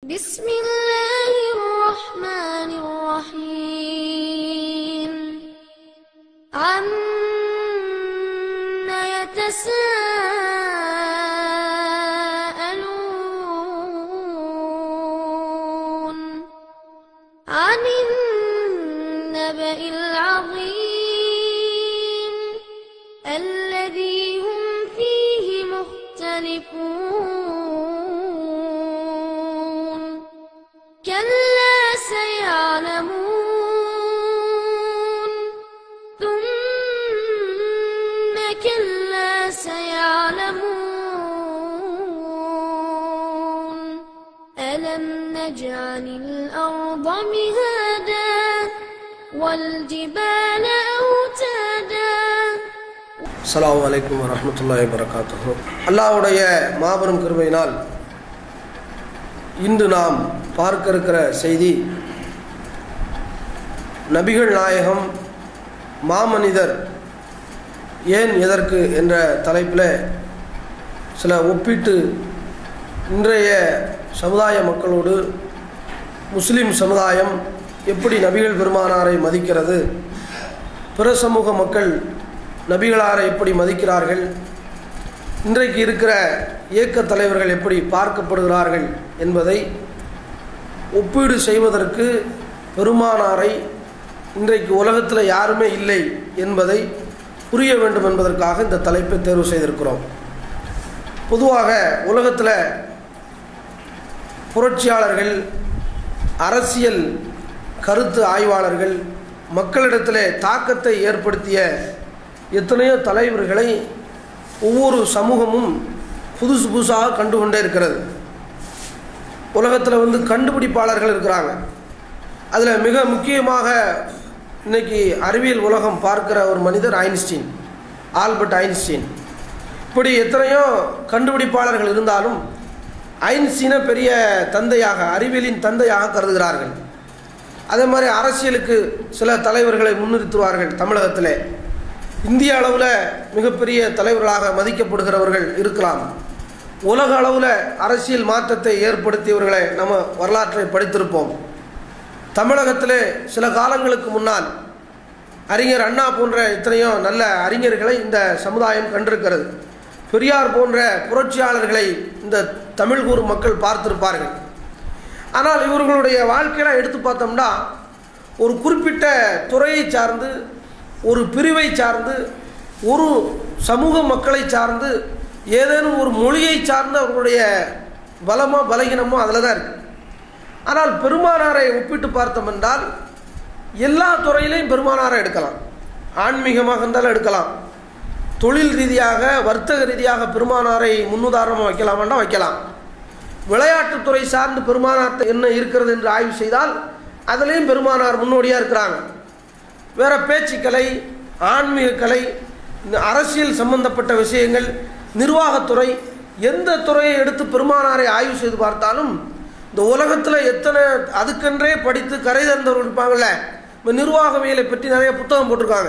بسم الله الرحمن الرحيم عم يتساءلون عن النبأ العظيم الذي هم فيه مختلفون كلا سيعلمون ثم كلا سيعلمون ألم نجعل الأرض مهادا والجبال أوتادا அஸ்ஸலாமு அலைக்கும் வரஹ்மத்துல்லாஹி வரகாத்துஹு அல்லாஹ்வுடைய மாபெரும் கிருபையினால் இன்று நாம் பார்க்க இருக்கிற செய்தி நபிகள் நாயகம் மாமனிதர் ஏன் எதற்கு என்ற தலைப்பில் சில ஒப்பீட்டு இன்றைய சமுதாய மக்களோடு முஸ்லிம் சமுதாயம் எப்படி நபிகள் பெருமானாரை மதிக்கிறது பிற சமூக மக்கள் நபிகளாரை எப்படி மதிக்கிறார்கள் இன்றைக்கு இருக்கிற இயக்க தலைவர்கள் எப்படி பார்க்கப்படுகிறார்கள் என்பதை ஒப்பீடு செய்வதற்கு பெருமானாரை இன்றைக்கு உலகத்தில் யாருமே இல்லை என்பதை புரிய வேண்டும் என்பதற்காக இந்த தலைப்பை தேர்வு செய்திருக்கிறோம் பொதுவாக உலகத்தில் புரட்சியாளர்கள் அரசியல் கருத்து ஆய்வாளர்கள் மக்களிடத்திலே தாக்கத்தை ஏற்படுத்திய எத்தனையோ தலைவர்களை ஒவ்வொரு சமூகமும் புதுசு புதுசாக கண்டு கொண்டே இருக்கிறது உலகத்தில் வந்து கண்டுபிடிப்பாளர்கள் இருக்கிறாங்க அதில் மிக முக்கியமாக இன்னைக்கு அறிவியல் உலகம் பார்க்கிற ஒரு மனிதர் ஐன்ஸ்டீன் ஆல்பர்ட் ஐன்ஸ்டீன் இப்படி எத்தனையோ கண்டுபிடிப்பாளர்கள் இருந்தாலும் ஐன்ஸ்டீனை பெரிய தந்தையாக அறிவியலின் தந்தையாக கருதுகிறார்கள் அதே மாதிரி அரசியலுக்கு சில தலைவர்களை முன்னிறுத்துவார்கள் தமிழகத்திலே இந்திய அளவில் மிகப்பெரிய தலைவர்களாக மதிக்கப்படுகிறவர்கள் இருக்கலாம் உலக அளவில் அரசியல் மாற்றத்தை ஏற்படுத்தியவர்களை நம்ம வரலாற்றை படித்திருப்போம் தமிழகத்திலே சில காலங்களுக்கு முன்னால் அறிஞர் அண்ணா போன்ற எத்தனையோ நல்ல அறிஞர்களை இந்த சமுதாயம் கண்டிருக்கிறது பெரியார் போன்ற புரட்சியாளர்களை இந்த தமிழ் கூறும் மக்கள் பார்த்திருப்பார்கள் ஆனால் இவர்களுடைய வாழ்க்கையெல்லாம் எடுத்து பார்த்தோம்னா ஒரு குறிப்பிட்ட துறையை சார்ந்து ஒரு பிரிவை சார்ந்து ஒரு சமூக மக்களை சார்ந்து ஏதேனும் ஒரு மொழியை சார்ந்து அவர்களுடைய பலமோ பலகீனமோ அதில் தான் இருக்குது ஆனால் பெருமானாரை ஒப்பிட்டு பார்த்தோம் என்றால் எல்லா துறையிலையும் பெருமானாரை எடுக்கலாம் ஆன்மீகமாக இருந்தாலும் எடுக்கலாம் தொழில் ரீதியாக வர்த்தக ரீதியாக பெருமானாரை முன்னுதாரணமாக வைக்கலாமாண்டா வைக்கலாம் விளையாட்டுத்துறை சார்ந்து பெருமானார் என்ன இருக்கிறது என்று ஆய்வு செய்தால் அதுலேயும் பெருமானார் முன்னோடியாக இருக்கிறாங்க வேற பேச்சுக்கலை ஆன்மீக கலை இந்த அரசியல் சம்பந்தப்பட்ட விஷயங்கள் நிர்வாகத்துறை எந்த துறையை எடுத்து பெருமானாரை ஆய்வு செய்து பார்த்தாலும் இந்த உலகத்தில் எத்தனை அதுக்கென்றே படித்து கரை தந்தவர்கள் இருப்பாங்கள்ல இப்போ நிர்வாகவியலை பற்றி நிறைய புத்தகம் போட்டிருக்காங்க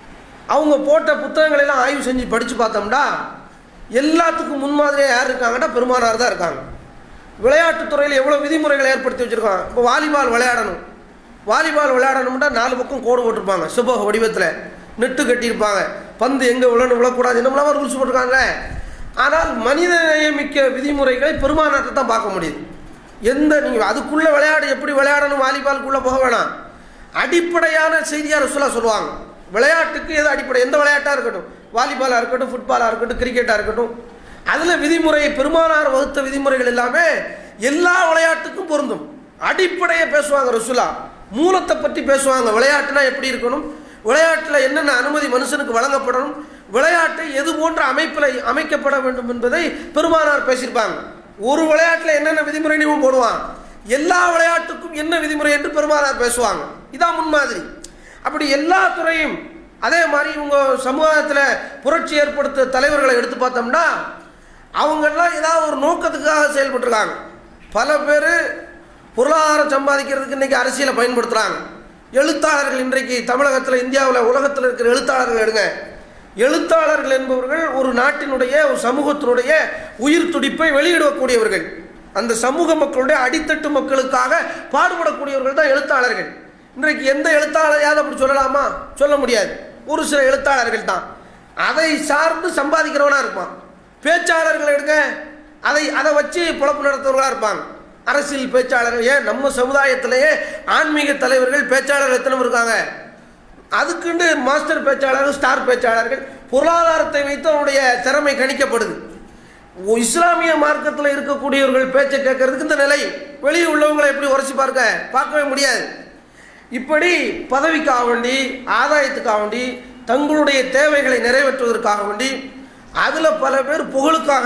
அவங்க போட்ட புத்தகங்களை எல்லாம் ஆய்வு செஞ்சு படித்து பார்த்தோம்னா எல்லாத்துக்கும் முன்மாதிரியாக யார் இருக்காங்கன்னா பெருமானார் தான் இருக்காங்க விளையாட்டுத்துறையில் எவ்வளோ விதிமுறைகளை ஏற்படுத்தி வச்சுருக்காங்க இப்போ வாலிபால் விளையாடணும் வாலிபால் விளையாடணும்னா நாலு பக்கம் கோடு போட்டிருப்பாங்க சுபோக வடிவத்தில் நெட்டு கட்டியிருப்பாங்க பந்து எங்கே விழணும் விழக்கூடாது என்னமெல்லாம் ரூல்ஸ் போட்டிருக்காங்க ஆனால் மனித நியமிக்க விதிமுறைகளை பெருமானாட்டை தான் பார்க்க முடியுது எந்த நீங்கள் அதுக்குள்ளே விளையாடு எப்படி விளையாடணும் வாலிபாலுக்குள்ளே போக வேணாம் அடிப்படையான செய்தியாக ரசுலாக சொல்லுவாங்க விளையாட்டுக்கு எது அடிப்படை எந்த விளையாட்டாக இருக்கட்டும் வாலிபாலாக இருக்கட்டும் ஃபுட்பாலாக இருக்கட்டும் கிரிக்கெட்டாக இருக்கட்டும் அதில் விதிமுறை பெருமானார் வகுத்த விதிமுறைகள் எல்லாமே எல்லா விளையாட்டுக்கும் பொருந்தும் அடிப்படையை பேசுவாங்க ரசுலா மூலத்தை பற்றி பேசுவாங்க விளையாட்டுனா எப்படி இருக்கணும் விளையாட்டில் என்னென்ன அனுமதி மனுஷனுக்கு வழங்கப்படணும் விளையாட்டு எது போன்ற அமைப்பில் அமைக்கப்பட வேண்டும் என்பதை பெருமானார் பேசியிருப்பாங்க ஒரு விளையாட்டில் என்னென்ன விதிமுறை நீவும் போடுவான் எல்லா விளையாட்டுக்கும் என்ன விதிமுறை என்று பெருமானார் பேசுவாங்க இதான் முன்மாதிரி அப்படி எல்லா துறையும் அதே மாதிரி இவங்க சமூகத்தில் புரட்சி ஏற்படுத்த தலைவர்களை எடுத்து பார்த்தோம்னா அவங்கெல்லாம் ஏதாவது ஒரு நோக்கத்துக்காக செயல்பட்டுருக்காங்க பல பேர் பொருளாதாரம் சம்பாதிக்கிறதுக்கு இன்றைக்கி அரசியலை பயன்படுத்துகிறாங்க எழுத்தாளர்கள் இன்றைக்கு தமிழகத்தில் இந்தியாவில் உலகத்தில் இருக்கிற எழுத்தாளர்கள் எடுங்க எழுத்தாளர்கள் என்பவர்கள் ஒரு நாட்டினுடைய ஒரு சமூகத்தினுடைய உயிர் துடிப்பை வெளியிடக்கூடியவர்கள் அந்த சமூக மக்களுடைய அடித்தட்டு மக்களுக்காக பாடுபடக்கூடியவர்கள் தான் எழுத்தாளர்கள் இன்றைக்கு எந்த எழுத்தாளரையாவது அப்படி சொல்லலாமா சொல்ல முடியாது ஒரு சில எழுத்தாளர்கள் தான் அதை சார்ந்து சம்பாதிக்கிறவனா இருப்பான் பேச்சாளர்கள் எடுங்க அதை அதை வச்சு பொழப்பு நடத்துறவர்களா இருப்பாங்க அரசியல் பேச்சாளர்கள் ஏன் நம்ம சமுதாயத்திலேயே ஆன்மீக தலைவர்கள் பேச்சாளர்கள் எத்தனை பேர் இருக்காங்க அதுக்குண்டு மாஸ்டர் பேச்சாளர்கள் ஸ்டார் பேச்சாளர்கள் பொருளாதாரத்தை வைத்து அவருடைய திறமை கணிக்கப்படுது ஒ- இஸ்லாமிய மார்க்கத்தில் இருக்கக்கூடியவர்கள் பேச்சை கேட்கறதுக்கு இந்த நிலை வெளியே உள்ளவங்களை எப்படி உரைச்சி பார்க்க பார்க்கவே முடியாது இப்படி பதவிக்காக வேண்டி ஆதாயத்துக்காக வேண்டி தங்களுடைய தேவைகளை நிறைவேற்றுவதற்காக வேண்டி அதில் பல பேர் புகழுக்காக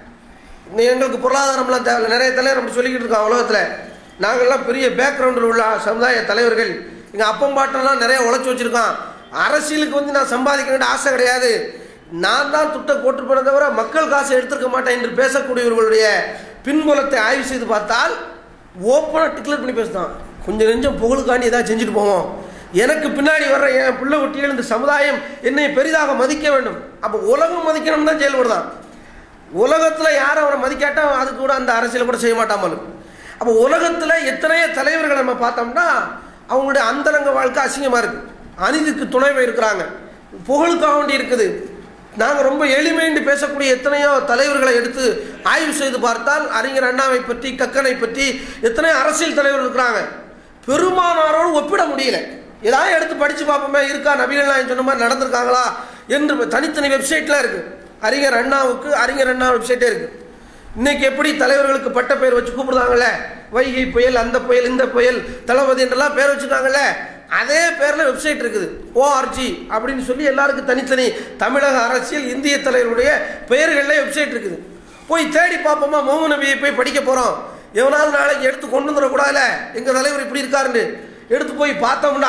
நீ எங்களுக்கு பொருளாதாரம்லாம் தேவை நிறைய தலைவர் அப்படி சொல்லிக்கிட்டு இருக்காங்க உலகத்தில் நாங்கள்லாம் பெரிய பேக்ரவுண்டில் உள்ள சமுதாய தலைவர்கள் எங்கள் அப்பம் பாட்டெல்லாம் நிறைய உழைச்சி வச்சுருக்கான் அரசியலுக்கு வந்து நான் சம்பாதிக்கணும்னு ஆசை கிடையாது நான் தான் துட்டை போட்டிருப்பேனே தவிர மக்கள் காசை எடுத்திருக்க மாட்டேன் என்று பேசக்கூடியவர்களுடைய பின்புலத்தை ஆய்வு செய்து பார்த்தால் ஓப்பனாக டிக்ளேர் பண்ணி பேசுதான் கொஞ்சம் நெஞ்சம் புகழுக்காண்டி ஏதாவது செஞ்சுட்டு போவோம் எனக்கு பின்னாடி வர்ற என் பிள்ளை குட்டிகள் இந்த சமுதாயம் என்னை பெரிதாக மதிக்க வேண்டும் அப்போ உலகம் மதிக்கணும் தான் செயல்படுதான் உலகத்தில் யாரும் அவரை மதிக்காட்டா அது கூட அந்த அரசியல் கூட செய்ய மாட்டாமலும் அப்போ உலகத்தில் எத்தனையோ தலைவர்களை நம்ம பார்த்தோம்னா அவங்களுடைய அந்தரங்க வாழ்க்கை அசிங்கமாக இருக்குது அநீதிக்கு துணைவை இருக்கிறாங்க புகழுக்காக வேண்டி இருக்குது நாங்கள் ரொம்ப எளிமைன்னு பேசக்கூடிய எத்தனையோ தலைவர்களை எடுத்து ஆய்வு செய்து பார்த்தால் அறிஞர் அண்ணாவை பற்றி கக்கனை பற்றி எத்தனையோ அரசியல் தலைவர்கள் இருக்கிறாங்க பெருமானாரோடு ஒப்பிட முடியல ஏதாவது எடுத்து படித்து பார்ப்போமே இருக்கா நபிகள் நாயகம் சொன்ன மாதிரி நடந்திருக்காங்களா என்று தனித்தனி வெப்சைட்லாம் இருக்குது அறிஞர் அண்ணாவுக்கு அறிஞர் அண்ணா வெப்சைட்டே இருக்குது இன்னைக்கு எப்படி தலைவர்களுக்கு பட்ட பெயர் வச்சு கூப்பிடுறாங்கல்ல வைகை புயல் அந்த புயல் இந்த புயல் தளபதி என்றெல்லாம் பேர் வச்சுருக்காங்கல்ல அதே பேரில் வெப்சைட் இருக்குது ஓஆர்ஜி அப்படின்னு சொல்லி எல்லாருக்கும் தனித்தனி தமிழக அரசியல் இந்திய தலைவருடைய பெயர்களில் வெப்சைட் இருக்குது போய் தேடி பார்ப்போமா மோகன் நபியை போய் படிக்க போகிறோம் எவனாவது நாளைக்கு எடுத்து கொண்டு வந்துடக்கூடாதுல எங்கள் தலைவர் இப்படி இருக்காருன்னு எடுத்து போய் பார்த்தோம்னா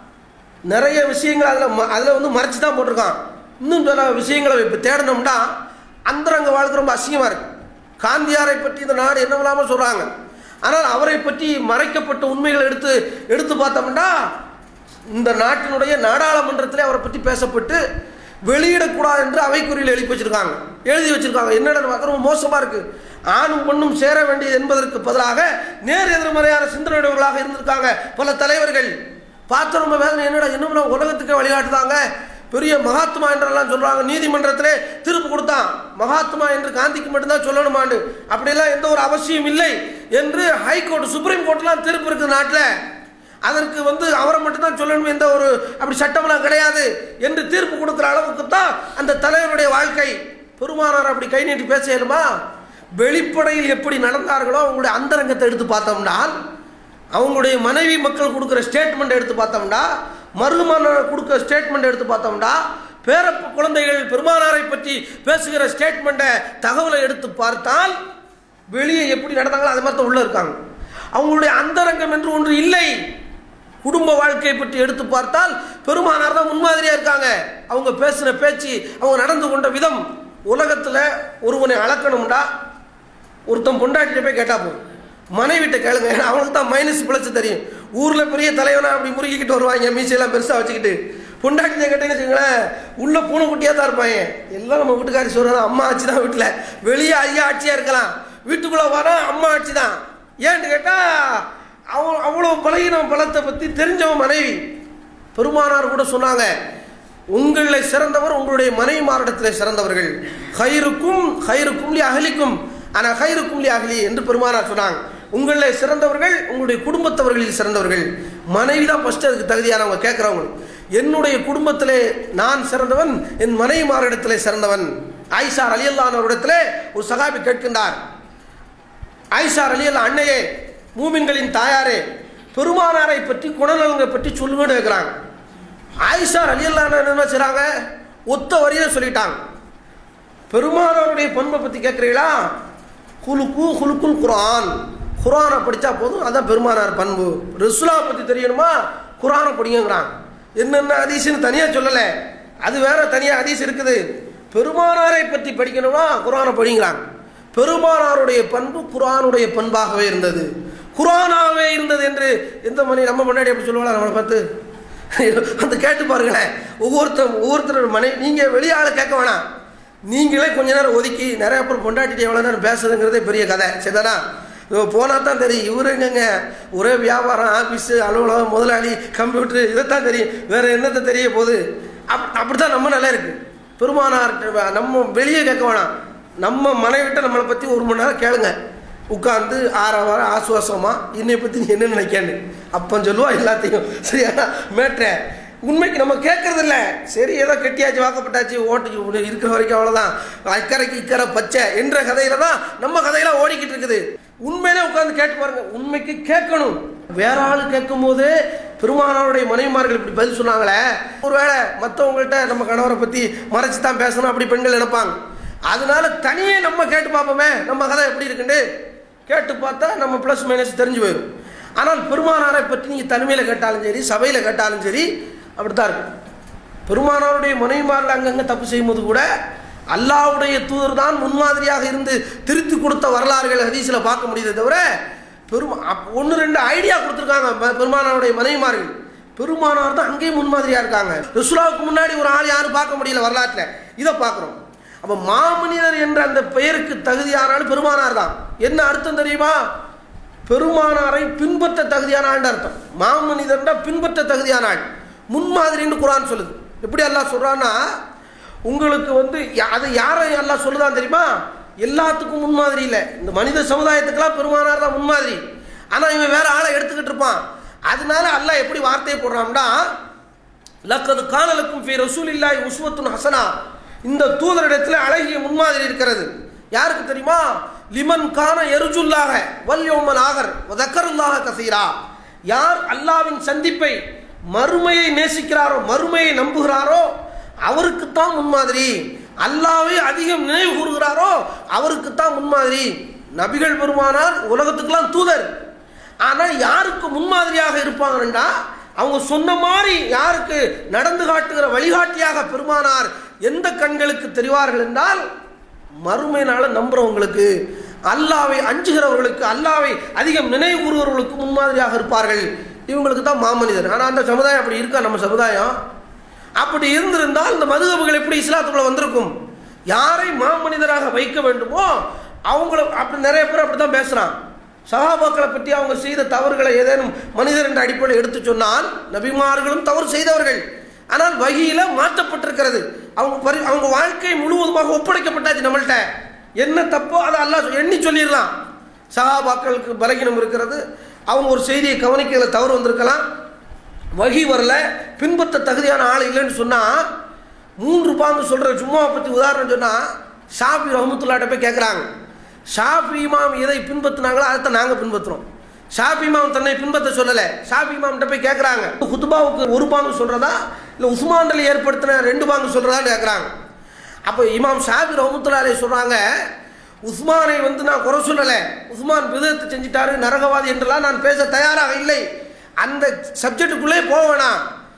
நிறைய விஷயங்கள் அதில் அதில் வந்து மறைச்சு தான் போட்டிருக்கான் இன்னும் சில விஷயங்களை இப்போ தேடணும்னா அந்தரங்க வாழ்க்கை ரொம்ப அசிங்கமாக இருக்கு காந்தியாரை பற்றி இந்த நாடு என்னவெல்லாமல் சொல்கிறாங்க ஆனால் அவரை பற்றி மறைக்கப்பட்ட உண்மைகளை எடுத்து எடுத்து பார்த்தோம்னா இந்த நாட்டினுடைய நாடாளுமன்றத்திலே அவரை பற்றி பேசப்பட்டு வெளியிடக்கூடாது என்று அவைக்குறியில் எழுதி வச்சிருக்காங்க எழுதி வச்சிருக்காங்க என்னடா பார்க்க ரொம்ப மோசமாக இருக்கு ஆணும் பெண்ணும் சேர வேண்டியது என்பதற்கு பதிலாக நேர் எதிர்மறையான சிந்தனையுடையவர்களாக இருந்திருக்காங்க பல தலைவர்கள் பார்த்த ரொம்ப வேதனை என்னடா இன்னும் உலகத்துக்கே வழிகாட்டுதாங்க பெரிய மகாத்மா என்றெல்லாம் சொல்றாங்க நீதிமன்றத்திலே தீர்ப்பு கொடுத்தான் மகாத்மா என்று காந்திக்கு மட்டும்தான் சொல்லணுமாண்டு அப்படியெல்லாம் எந்த ஒரு அவசியம் இல்லை என்று ஹைகோர்ட் சுப்ரீம் கோர்ட்லாம் தீர்ப்பு இருக்குது நாட்டில் அதற்கு வந்து அவரை மட்டும்தான் சொல்லணும் எந்த ஒரு அப்படி சட்டம்லாம் கிடையாது என்று தீர்ப்பு கொடுக்குற அளவுக்கு தான் அந்த தலைவருடைய வாழ்க்கை பெருமானார் அப்படி கை நீட்டி பேச இயலுமா வெளிப்படையில் எப்படி நடந்தார்களோ அவங்களுடைய அந்தரங்கத்தை எடுத்து பார்த்தோம்னால் அவங்களுடைய மனைவி மக்கள் கொடுக்குற ஸ்டேட்மெண்ட் எடுத்து பார்த்தோம்னா மருமகனார் கொடுக்குற ஸ்டேட்மெண்ட் எடுத்து பார்த்தோம்னா பேர குழந்தைகள் பெருமானாரை பற்றி பேசுகிற ஸ்டேட்மெண்ட்டை தகவலை எடுத்து பார்த்தால் வெளியே எப்படி நடந்தாங்களோ அது மாதிரி தான் உள்ள இருக்காங்க அவங்களுடைய அந்தரங்கம் என்று ஒன்று இல்லை குடும்ப வாழ்க்கை பற்றி எடுத்து பார்த்தால் பெருமானார் தான் முன்மாதிரியா இருக்காங்க அவங்க பேசின பேச்சு அவங்க நடந்து கொண்ட விதம் உலகத்தில் ஒருவனை அளக்கணும்டா ஒருத்தன் பொண்டாட்டிட்ட போய் கேட்டா போதும் மனைவிட்ட கேளுங்க ஏன்னா அவனுக்கு தான் மைனஸ் பிழைச்சு தெரியும் ஊரில் பெரிய தலைவனா அப்படி முறுக்கிக்கிட்டு வருவாங்க மீசையெல்லாம் பெருசாக வச்சுக்கிட்டு பொண்டாட்டி கேட்டேன்னு வச்சுங்களேன் உள்ள பூனைக்குட்டியாக தான் இருப்பாங்க எல்லாம் நம்ம வீட்டுக்காரி சொல்கிறது அம்மா ஆட்சி தான் வீட்டில் வெளியே ஐயா ஆட்சியாக இருக்கலாம் வீட்டுக்குள்ளே வர அம்மா ஆட்சி தான் ஏன்னு கேட்டால் அவ அவ்வளோ பழகின பலத்தை பற்றி தெரிஞ்சவன் மனைவி பெருமானார் கூட சொன்னாங்க உங்களில் சிறந்தவர் உங்களுடைய மனைவிமாரிடத்தில் சிறந்தவர்கள் ஹைருக்கும் ஹைருக்கும் லி அகலிக்கும் ஆனால் ஹைருக்கும் லி அகலி என்று பெருமானார் சொன்னாங்க உங்களில் சிறந்தவர்கள் உங்களுடைய குடும்பத்தவர்களில் சிறந்தவர்கள் மனைவி தான் ஃபஸ்ட்டு அதுக்கு தகுதியானவங்க கேட்குறவங்க என்னுடைய குடும்பத்திலே நான் சிறந்தவன் என் மனைவிமாரிடத்திலே சிறந்தவன் ஆயிஷார் அலியல்லானவரிடத்திலே ஒரு சகாபி கேட்கின்றார் ஆயிஷார் அலியல்லா அன்னையே மூமின்களின் தாயாரே பெருமானாரை பற்றி குணநலங்களை பற்றி சொல்லுங்கன்னு கேட்குறாங்க ஆயிஷார் அலியல்லான என்ன செய்கிறாங்க ஒத்த வரியில சொல்லிட்டாங்க பெருமானாருடைய பண்பை பற்றி கேட்குறீங்களா குலுக்கு குலுக்குல் குரான் குரானை படித்தா போதும் அதான் பெருமானார் பண்பு ரசுலா பற்றி தெரியணுமா குரானை படிங்கிறான் என்னென்ன அதிசயம்னு தனியாக சொல்லலை அது வேற தனியாக அதிசயம் இருக்குது பெருமானாரை பற்றி படிக்கணும்னா குரானை படிங்கிறாங்க பெருமானாருடைய பண்பு குரானுடைய பண்பாகவே இருந்தது குரானாகவே இருந்தது என்று எந்த மணி நம்ம முன்னாடி அப்படி சொல்லுவாங்க நம்மளை பார்த்து அந்த கேட்டு பாருங்களேன் ஒவ்வொருத்தர் ஒவ்வொருத்தரோட மனை நீங்கள் வெளியாள கேட்க வேணாம் நீங்களே கொஞ்ச நேரம் ஒதுக்கி நிறைய பேர் கொண்டாட்டிட்டு எவ்வளோ நேரம் பேசுறதுங்கிறதே பெரிய கதை சரிதானா போனால் தான் தெரியும் இவரு எங்கங்க ஒரே வியாபாரம் ஆஃபீஸு அலுவலகம் முதலாளி கம்ப்யூட்டர் இதைத்தான் தெரியும் வேறு என்னத்தை தெரிய போகுது அப் அப்படி தான் நம்ம நல்லா இருக்கு பெருமானார் நம்ம வெளியே கேட்க வேணாம் நம்ம மனைவிட்ட நம்மளை பற்றி ஒரு மணி நேரம் கேளுங்க உட்காந்து ஆறாம் வாரம் ஆசுவாசமாக என்னை பற்றி நீ என்ன நினைக்கன்னு அப்போ சொல்லுவா எல்லாத்தையும் சரியா மேட்ரை உண்மைக்கு நம்ம கேட்கறது இல்ல சரி ஏதோ கெட்டியாச்சு வாக்கப்பட்டாச்சு ஓட்டுக்கு உடு- இருக்கிற வரைக்கும் அவ்வளோதான் அக்கறைக்கு இக்கரை பச்சை என்ற கதையில தான் நம்ம கதையெல்லாம் ஓடிக்கிட்டு இருக்குது உண்மையிலே உட்காந்து கேட்டு பாருங்க உண்மைக்கு கேட்கணும் வேற ஆள் கேட்கும் போது பெருமானாருடைய மனைவிமார்கள் இப்படி பதில் சொன்னாங்களே ஒருவேளை மற்றவங்கள்ட்ட நம்ம கணவரை பற்றி மறைச்சு தான் பேசணும் அப்படி பெண்கள் நினைப்பாங்க அதனால தனியே நம்ம கேட்டு பார்ப்போமே நம்ம கதை எப்படி இருக்குன்னு கேட்டு பார்த்தா நம்ம ப்ளஸ் மைனஸ் தெரிஞ்சு போயிடும் ஆனால் பெருமானாரை பற்றி நீங்கள் தனிமையில் கேட்டாலும் சரி சபையில் கேட்டாலும் சரி அப்படித்தான் இருக்கும் பெருமானாருடைய மனைவிமார்கள் அங்கங்கே தப்பு செய்யும்போது கூட அல்லாஹ்வுடைய தூதர் தான் முன்மாதிரியாக இருந்து திருத்தி கொடுத்த வரலாறுகள் ஹதீஸில் பார்க்க முடியுதே தவிர பெருமா ஒன்று ரெண்டு ஐடியா கொடுத்துருக்காங்க பெ- பெருமானாருடைய மனைவிமார்கள் பெருமானார் தான் அங்கேயும் முன்மாதிரியாக இருக்காங்க ருசுலாவுக்கு முன்னாடி ஒரு ஆள் யாரும் பார்க்க முடியல வரலாற்றில் இதை பார்க்குறோம் அப்போ மாமனிதர் என்ற அந்த பெயருக்கு தகுதியான ஆள் பெருமானார் தான் என்ன அர்த்தம் தெரியுமா பெருமானாரை பின்பற்ற தகுதியான ஆள்னு அர்த்தம் மாமனிதர்னா பின்பற்ற தகுதியான ஆள் முன்மாதிரின்னு குரான் சொல்லுது எப்படி அல்லாஹ் சொல்றான்னா உங்களுக்கு வந்து யா- அது யாரை அல்லாஹ் சொல்லுதான் தெரியுமா எல்லாத்துக்கும் முன்மாதிரி இல்லை இந்த மனித சமுதாயத்துக்கெல்லாம் பெருமானார் தான் முன்மாதிரி ஆனால் இவன் வேற ஆளை எடுத்துக்கிட்டு இருப்பான் அதனால அல்லாஹ் எப்படி வார்த்தையை போடுறான்னா லக்கது காணலுக்கும் ஃபி ரசூலில்லாஹி உஸ்வத்துன் ஹசனா இந்த தூதரிடத்தில் அழகிய முன்மாதிரி இருக்கிறது யாருக்கு தெரியுமா லிமன் கான எருஜுல்லாக வல் யோமல் ஆகர் வதக்கருல்லாக கசீரா யார் அல்லாவின் சந்திப்பை மறுமையை நேசிக்கிறாரோ மறுமையை நம்புகிறாரோ அவருக்குத்தான் முன்மாதிரி அல்லாவை அதிகம் நினைவு கூறுகிறாரோ அவருக்குத்தான் முன்மாதிரி நபிகள் பெருமானார் உலகத்துக்கெல்லாம் தூதர் ஆனால் யாருக்கு முன்மாதிரியாக இருப்பாங்கன்னா அவங்க சொன்ன மாதிரி யாருக்கு நடந்து காட்டுகிற வழிகாட்டியாக பெருமானார் எந்த கண்களுக்கு தெரிவார்கள் என்றால் மறுமையினால நம்புறவங்களுக்கு அல்லாவை அஞ்சுகிறவர்களுக்கு அல்லாவை அதிகம் நினைவு கூறுகிறவர்களுக்கு முன்மாதிரியாக இருப்பார்கள் இவங்களுக்கு தான் மாமனிதர் ஆனால் அந்த சமுதாயம் அப்படி இருக்கா நம்ம சமுதாயம் அப்படி இருந்திருந்தால் இந்த மதுகபுகள் எப்படி இஸ்லாத்துக்குள்ள வந்திருக்கும் யாரை மாமனிதராக வைக்க வேண்டுமோ அவங்கள அப்படி நிறைய பேர் அப்படி தான் பேசுகிறான் சகாபாக்களை பற்றி அவங்க செய்த தவறுகளை ஏதேனும் மனிதர் என்ற அடிப்படையில் எடுத்து சொன்னால் நபிமார்களும் தவறு செய்தவர்கள் ஆனால் வகையில மாற்றப்பட்டிருக்கிறது அவங்க பரி அவங்க வாழ்க்கை முழுவதுமாக ஒப்படைக்கப்பட்டாச்சு நம்மள்ட்ட என்ன தப்போ அதை அல்லாஹ் எண்ணி சொல்லிடலாம் சகாபாக்களுக்கு பலகீனம் இருக்கிறது அவங்க ஒரு செய்தியை கவனிக்கல தவறு வந்திருக்கலாம் வகி வரல பின்பற்ற தகுதியான ஆள் இல்லைன்னு சொன்னால் மூன்று பாங்கு சொல்கிற சும்மாவை பற்றி உதாரணம் சொன்னால் ஷாஃபி ரஹமத்துல்லாட்ட போய் கேட்குறாங்க ஷாஃபி இமாம் எதை பின்பற்றினாங்களோ அதை நாங்கள் பின்பற்றுறோம் ஷாஃபி இமாம் தன்னை பின்பற்ற சொல்லலை ஷாஃபி இமாம்கிட்ட போய் கேட்குறாங்க குத்துபாவுக்கு ஒரு பாங்கு சொல்கிறதா இல்லை உஸ்மான்ல ஏற்படுத்தின ரெண்டு பாங்கு சொல்கிறதான்னு கேட்குறாங்க அப்போ இமாம் ஷாஃபி ரஹமத்துல்லாலே சொல்கிறாங்க உஸ்மானை வந்து நான் குறை சொல்லலை உஸ்மான் விதத்தை செஞ்சிட்டாரு நரகவாதி என்றெல்லாம் நான் பேச தயாராக இல்லை அந்த சப்ஜெக்டுக்குள்ளே போவேனா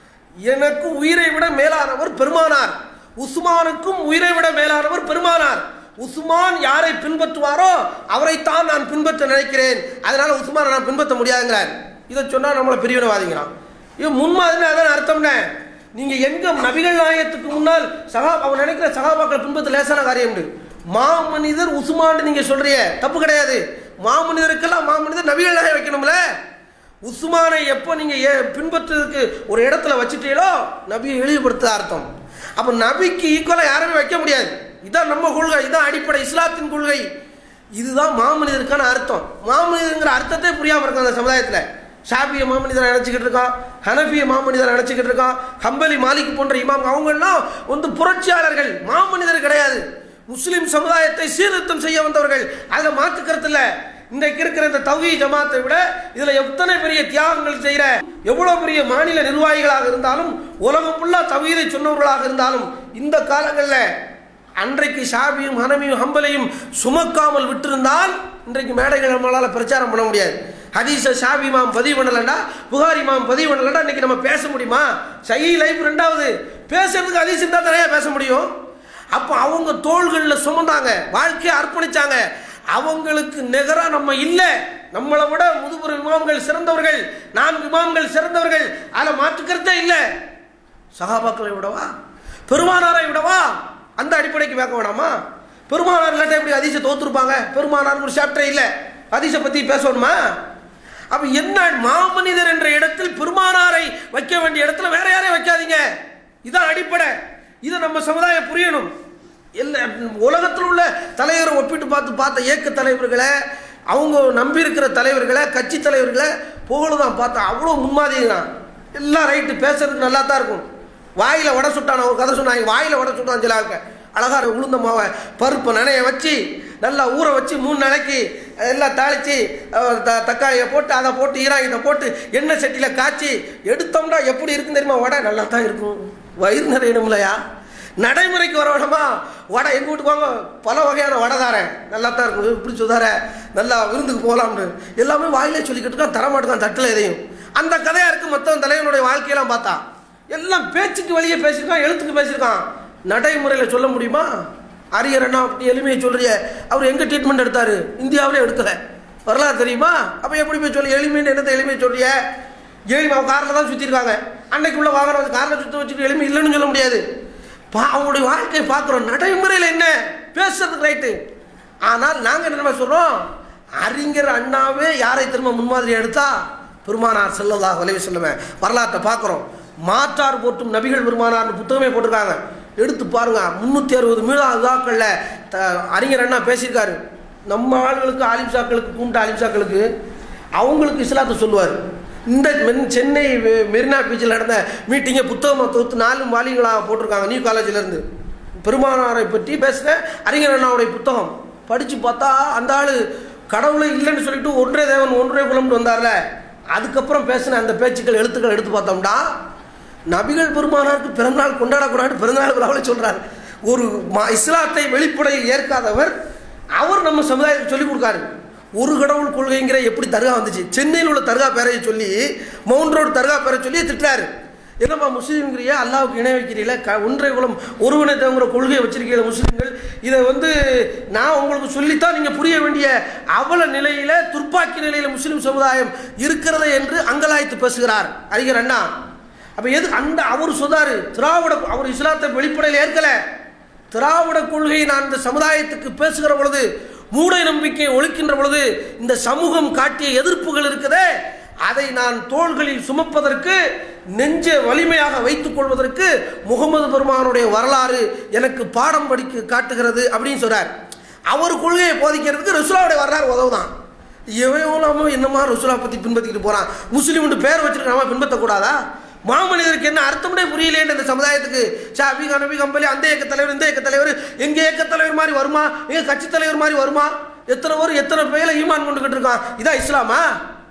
எனக்கு உயிரை விட மேலானவர் பெருமானார் உஸ்மானுக்கும் உயிரை விட மேலானவர் பெருமானார் உஸ்மான் யாரை பின்பற்றுவாரோ அவரைத்தான் நான் பின்பற்ற நினைக்கிறேன் அதனால உஸ்மானை நான் பின்பற்ற முடியாதுங்கிறார் இதை சொன்னால் நம்மளை பிரிவினவாதிங்கிறான் இது முன்மாதிரி அதான் அர்த்தம்னே நீங்க எங்க நபிகள் நாயகத்துக்கு முன்னால் சகா அவன் நினைக்கிற சகாபாக்களை பின்பற்ற லேசான காரியம் உண்டு மாமனிதர் உஸ்மான் நீங்க சொல்றீங்க தப்பு கிடையாது மாமனிதருக்கெல்லாம் மாமனிதர் நபிகள் நாயகம் வைக்கணும்ல உஸ்மானை எப்போ நீங்க ஏ- பின்பற்றுறதுக்கு ஒரு இடத்துல வச்சுட்டீங்களோ நபியை இழிவுபடுத்த அர்த்தம் அப்ப நபிக்கு ஈக்குவலாக யாருமே வைக்க முடியாது இதான் நம்ம கொள்கை இதான் அடிப்படை இஸ்லாத்தின் கொள்கை இதுதான் மாமனிதருக்கான அர்த்தம் மாமனிதருங்கிற அர்த்தத்தை புரியாம இருக்கும் அந்த சமுதாயத்தில் ஷாபிய மாமனிதரை நினச்சிக்கிட்டு இருக்கான் ஹனபிய மாமனிதரை நினச்சிக்கிட்டு இருக்கான் ஹம்பலி மாலிக் போன்ற இமாம் அவங்கெல்லாம் வந்து புரட்சியாளர்கள் மாமனிதர் கிடையாது முஸ்லிம் சமுதாயத்தை சீர்திருத்தம் செய்ய வந்தவர்கள் அதில் மாற்று கருத்து இல்லை இன்றைக்கு இருக்கிற இந்த தௌஹீ ஜமாத்தை விட இதுல எத்தனை பெரிய தியாகங்கள் செய்கிற எவ்வளவு பெரிய மாநில நிர்வாகிகளாக இருந்தாலும் உலகம் ஃபுல்லா தவீதை சொன்னவர்களாக இருந்தாலும் இந்த காலங்களில் அன்றைக்கு ஷாபியும் ஹனமியும் ஹம்பலையும் சுமக்காமல் விட்டிருந்தால் இன்றைக்கு மேடைகள் நம்மளால பிரச்சாரம் பண்ண முடியாது ஹதீஸ ஷாபி மாம் பதிவு பண்ணலண்டா புகாரி மாம் பதிவு பண்ணலண்டா இன்னைக்கு நம்ம பேச முடியுமா சஹி லைஃப் ரெண்டாவது பேசுறதுக்கு ஹதீஸ் இருந்தால் நிறைய பேச முடியும் அப்போ அவங்க தோள்களில் சுமந்தாங்க வாழ்க்கையை அர்ப்பணிச்சாங்க அவங்களுக்கு நிகரா நம்ம இல்லை நம்மளை விட முதுபெரு இமாம்கள் சிறந்தவர்கள் நான்கு இமாம்கள் சிறந்தவர்கள் அதில் மாற்றுக்கிறதே இல்லை சகாபாக்களை விடவா பெருமானாரை விடவா அந்த அடிப்படைக்கு பார்க்க வேணாமா பெருமானார் இல்லாட்ட எப்படி அதிசை தோத்துருப்பாங்க பெருமானார் ஒரு சாப்டரே இல்லை அதிசை பற்றி பேசணுமா அப்ப என்ன மாமனிதர் என்ற இடத்தில் பெருமானாரை வைக்க வேண்டிய இடத்துல வேற யாரையும் வைக்காதீங்க இதான் அடிப்படை இதை நம்ம சமுதாயம் புரியணும் எல்லா உலகத்தில் உள்ள தலைவரை ஒப்பிட்டு பார்த்து பார்த்த இயக்க தலைவர்களை அவங்க நம்பி இருக்கிற தலைவர்களை கட்சி தலைவர்களை புகழுதான் பார்த்தா அவ்வளோ முன்மாதிரி தான் எல்லாம் ரைட்டு பேசுறதுக்கு நல்லா தான் இருக்கும் வாயில் வடை சுட்டான் ஒரு கதை சொன்னாங்க வாயில் வடை சுட்டான் சிலாக்க அழகாக உளுந்த மாவை பருப்பு நனைய வச்சு நல்லா ஊற வச்சு மூணு நாளைக்கு எல்லாம் தாளித்து தக்காளியை போட்டு அதை போட்டு ஈராயத்தை போட்டு எண்ணெய் சட்டியில் காய்ச்சி எடுத்தோம்னா எப்படி இருக்குன்னு தெரியுமா வடை நல்லா தான் இருக்கும் வயிறு நிறையணும்லையா நடைமுறைக்கு வர வேணாமா வடை எங்கள் வீட்டுக்கு வாங்க பல வகையான வடை தாரேன் நல்லா தான் இருக்கும் இப்படி சுதார நல்லா விருந்துக்கு போகலாம்னு எல்லாமே வாயிலே சொல்லிக்கிட்டு இருக்கான் தரமாட்டுக்கான் தட்டில் எதையும் அந்த கதையாக இருக்குது மற்றவன் தலைவனுடைய வாழ்க்கையெல்லாம் பார்த்தா எல்லாம் பேச்சுக்கு வெளியே பேசியிருக்கான் எழுத்துக்கு பேசியிருக்கான் நடைமுறையில் சொல்ல முடியுமா அரியர் அண்ணா அப்படி எளிமையை சொல்றிய அவர் எங்கே ட்ரீட்மெண்ட் எடுத்தார் இந்தியாவிலே எடுக்கல வரலாறு தெரியுமா அப்போ எப்படி போய் சொல்லி எளிமைன்னு என்னத்தை எளிமையை சொல்றிய எளிமை அவங்க காரில் தான் சுற்றிருக்காங்க அன்னைக்கு உள்ள வாகனம் வந்து காரில் சுற்ற வச்சுட்டு எளிமை இல்லைன்னு சொல்ல முடியாது பா அவங்களுடைய வாழ்க்கையை பார்க்குறோம் நடைமுறையில் என்ன பேசுறதுக்கு ரைட்டு ஆனால் நாங்கள் என்ன சொல்கிறோம் அறிஞர் அண்ணாவே யாரை திரும்ப முன்மாதிரி எடுத்தா பெருமானார் செல்லல்லா வலைவி சொல்லுவேன் வரலாற்றை பார்க்குறோம் மாற்றார் போட்டும் நபிகள் பெருமானார்னு புத்தகமே போட்டிருக்காங்க எடுத்து பாருங்க முந்நூற்றி அறுபது மீளா இதாக்கள்ல த அறிஞர் அண்ணா பேசியிருக்காரு நம்ம ஆளுகளுக்கு ஆலிம்சாக்களுக்கு கூப்பிட்ட ஆலிம்சாக்களுக்கு அவங்களுக்கு இஸ்லாத்தை சொல்லுவார் இந்த மென் சென்னை மெ- மெரினா பீச்சில் நடந்த மீட்டிங்கை புத்தகமாக தொகுத்து நாலு வாலிகளாக போட்டிருக்காங்க நியூ காலேஜிலேருந்து பெருமானாரை பற்றி பேசுகிற அறிஞர் அண்ணாவுடைய புத்தகம் படித்து பார்த்தா அந்த ஆள் கடவுளை இல்லைன்னு சொல்லிட்டு ஒன்றே தேவன் ஒன்றே குலம்னு வந்தார்ல அதுக்கப்புறம் பேசின அந்த பேச்சுக்கள் எழுத்துக்கள் எடுத்து பார்த்தோம்னா நபிகள் பெருமானாருக்கு பிறந்தநாள் கொண்டாடக்கூடாது பிறந்தநாள் விழாவில் சொல்கிறார் ஒரு ம- இஸ்லாத்தை வெளிப்படையில் ஏற்காதவர் அவர் நம்ம சமுதாயத்துக்கு சொல்லிக் கொடுக்காரு ஒரு கடவுள் கொள்கைங்கிற எப்படி தர்கா வந்துச்சு சென்னையில் உள்ள தர்கா பேரையை சொல்லி மவுண்ட் ரோடு தர்கா பேரை சொல்லி திட்டுறாரு என்னப்பா முஸ்லீம்ங்கிறியா அல்லாவுக்கு இணை வைக்கிறீங்களா க ஒன்றை குலம் ஒருவனை தேவங்கிற கொள்கையை வச்சிருக்கீங்க முஸ்லீம்கள் இதை வந்து நான் உங்களுக்கு சொல்லித்தான் நீங்கள் புரிய வேண்டிய அவல நிலையில துர்ப்பாக்கி நிலையில முஸ்லீம் சமுதாயம் இருக்கிறது என்று அங்கலாய்த்து பேசுகிறார் அறிஞர் அண்ணா அப்ப எது அந்த அவர் சொன்னாரு திராவிட அவர் இஸ்லாத்தை வெளிப்படையில் ஏற்கல திராவிட கொள்கையை நான் இந்த சமுதாயத்துக்கு பேசுகிற பொழுது மூட நம்பிக்கையை ஒழிக்கின்ற பொழுது இந்த சமூகம் காட்டிய எதிர்ப்புகள் இருக்குதே அதை நான் தோள்களில் சுமப்பதற்கு நெஞ்ச வலிமையாக வைத்துக் கொள்வதற்கு முகமது பெருமானுடைய வரலாறு எனக்கு பாடம் படிக்க காட்டுகிறது அப்படின்னு சொல்றார் அவர் கொள்கையை போதிக்கிறதுக்கு ரசுலாவுடைய வரலாறு உதவுதான் எவ்வளோ என்னமா ரசுலா பற்றி பின்பற்றிக்கிட்டு போகிறான் முஸ்லீம்னு பேர் வச்சிருக்க நம்ம பின்பற்றக்கூடாதா மாமனிதருக்கு என்ன அர்த்தம்னே புரியலேன்னு இந்த சமுதாயத்துக்கு ஷாபி கனபி கம்பளி அந்த இயக்க தலைவர் இந்த இயக்க தலைவர் எங்க இயக்க தலைவர் மாதிரி வருமா எங்க கட்சி தலைவர் மாதிரி வருமா எத்தனை பேர் எத்தனை பேரை ஈமான் கொண்டுகிட்டு இருக்கான் இதான் இஸ்லாமா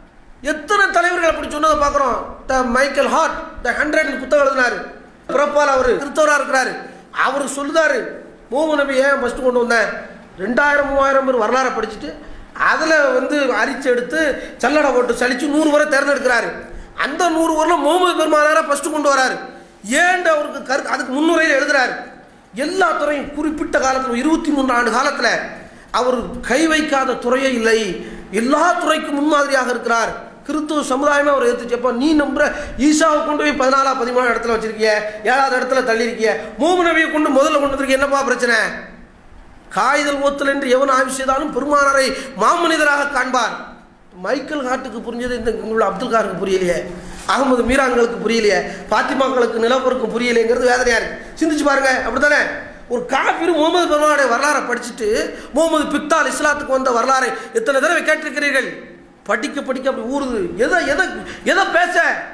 எத்தனை தலைவர்கள் அப்படி சொன்னதை பார்க்குறோம் the Michael Hart the hundred புத்தகம் எழுதினாரு பிறப்பால் அவர் கிறிஸ்தவராக இருக்கிறாரு அவர் சொல்லுதாரு மூமு நபி ஏன் ஃபஸ்ட்டு கொண்டு வந்தேன் ரெண்டாயிரம் மூவாயிரம் பேர் வரலாறை படிச்சுட்டு அதில் வந்து அரிச்சு எடுத்து சல்லடை போட்டு சலிச்சு நூறு வரை தேர்ந்தெடுக்கிறாரு அந்த நூறு வரல முகமது பெருமானாரை ஃபஸ்ட்டு கொண்டு வராரு ஏன்ட்டு அவருக்கு கருத்து அதுக்கு முன்னுரையில் எழுதுறாரு எல்லா துறையும் குறிப்பிட்ட காலத்தில் இருபத்தி மூன்று ஆண்டு காலத்தில் அவர் கை வைக்காத துறையே இல்லை எல்லா துறைக்கும் முன்மாதிரியாக இருக்கிறார் கிறிஸ்துவ சமுதாயமே அவர் எடுத்துச்சப்போ நீ நம்புற ஈசாவை கொண்டு போய் பதினாலா பதிமூணு இடத்துல வச்சிருக்கிய ஏழாவது இடத்துல தள்ளியிருக்கிய மூமு நபியை கொண்டு முதல்ல கொண்டு வந்திருக்கிய என்னப்பா பிரச்சனை காய்தல் ஓத்தல் என்று எவன் ஆய்வு செய்தாலும் பெருமானாரை மாமனிதராக காண்பார் மைக்கேல் ஹார்ட்டுக்கு புரிஞ்சது இந்த உள்ள அப்துல் காருக்கு புரியலையே அகமது மீராங்களுக்கு புரியலையே பாத்திமாக்களுக்கு நிலப்பொருக்கு புரியலைங்கிறது வேதனையா இருக்கு சிந்திச்சு பாருங்க அப்படித்தானே ஒரு காபிர் முகமது பெருமானுடைய வரலாறை படிச்சுட்டு முகமது பிக்தால் இஸ்லாத்துக்கு வந்த வரலாறை எத்தனை தடவை கேட்டிருக்கிறீர்கள் படிக்க படிக்க அப்படி ஊறுது எதை எதை எதை பேச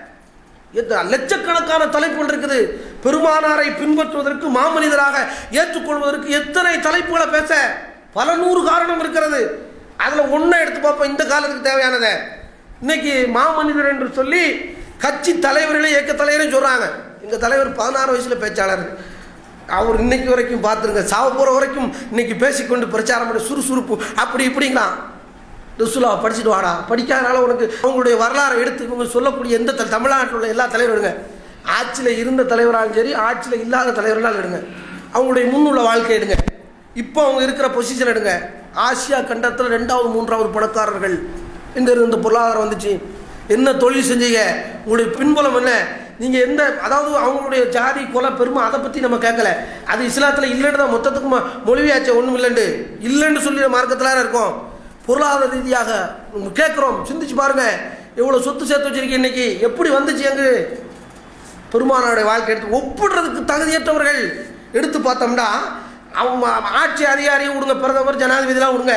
எத்த- லட்சக்கணக்கான தலைப்புகள் இருக்குது பெருமானாரை பின்பற்றுவதற்கு மாமனிதராக ஏற்றுக்கொள்வதற்கு எத்தனை தலைப்புகளை பேச பல நூறு காரணம் இருக்கிறது அதில் ஒன்றை எடுத்து பார்ப்போம் இந்த காலத்துக்கு தேவையானதை இன்னைக்கு மாமனிதர் என்று சொல்லி கட்சி தலைவர்களே இயக்க தலைவரையும் சொல்கிறாங்க எங்கள் தலைவர் பதினாறு வயசில் பேச்சாளர் அவர் இன்னைக்கு வரைக்கும் பார்த்துருங்க சாவ போகிற வரைக்கும் இன்னைக்கு பேசிக்கொண்டு பிரச்சாரம் பண்ணி சுறுசுறுப்பு அப்படி இப்படிங்களாம் ருசுலா படிச்சுட்டு வாடா படிக்காதனால உனக்கு அவங்களுடைய வரலாறை எடுத்து இவங்க சொல்லக்கூடிய எந்த த- தமிழ்நாட்டில் உள்ள எல்லா தலைவரும் எடுங்க ஆட்சியில் இருந்த தலைவராலும் சரி ஆட்சியில் இல்லாத தலைவர்களாலும் எடுங்க அவங்களுடைய முன்னுள்ள வாழ்க்கை எடுங்க இப்போ அவங்க இருக்கிற பொசிஷன் எடுங்க ஆசியா கண்டத்தில் ரெண்டாவது மூன்றாவது பணக்காரர்கள் எங்க இருந்து இந்த பொருளாதாரம் வந்துச்சு என்ன தொழில் செஞ்சீங்க உங்களுடைய பின்புலம் என்ன நீங்கள் எந்த அதாவது அவங்களுடைய ஜாதி கொலை பெருமை அதை பற்றி நம்ம கேட்கல அது இஸ்லாத்தில் இல்லைன்னு தான் மொத்தத்துக்கு மொ- மொழியாச்சே ஒன்றும் இல்லைண்டு இல்லைன்னு சொல்லி மார்க்கத்தில் இருக்கோம் பொருளாதார ரீதியாக கேட்குறோம் சிந்திச்சு பாருங்க எவ்வளோ சொத்து சேர்த்து வச்சிருக்கீங்க இன்னைக்கு எப்படி வந்துச்சு எங்கு பெருமானாருடைய வாழ்க்கை எடுத்து ஒப்பிடுறதுக்கு தகுதியற்றவர்கள் எடுத்து பார்த்தோம்னா அவங்க ஆட்சி அதிகாரியை விடுங்க பிரதமர் ஜனாதிபதிலாம் விடுங்க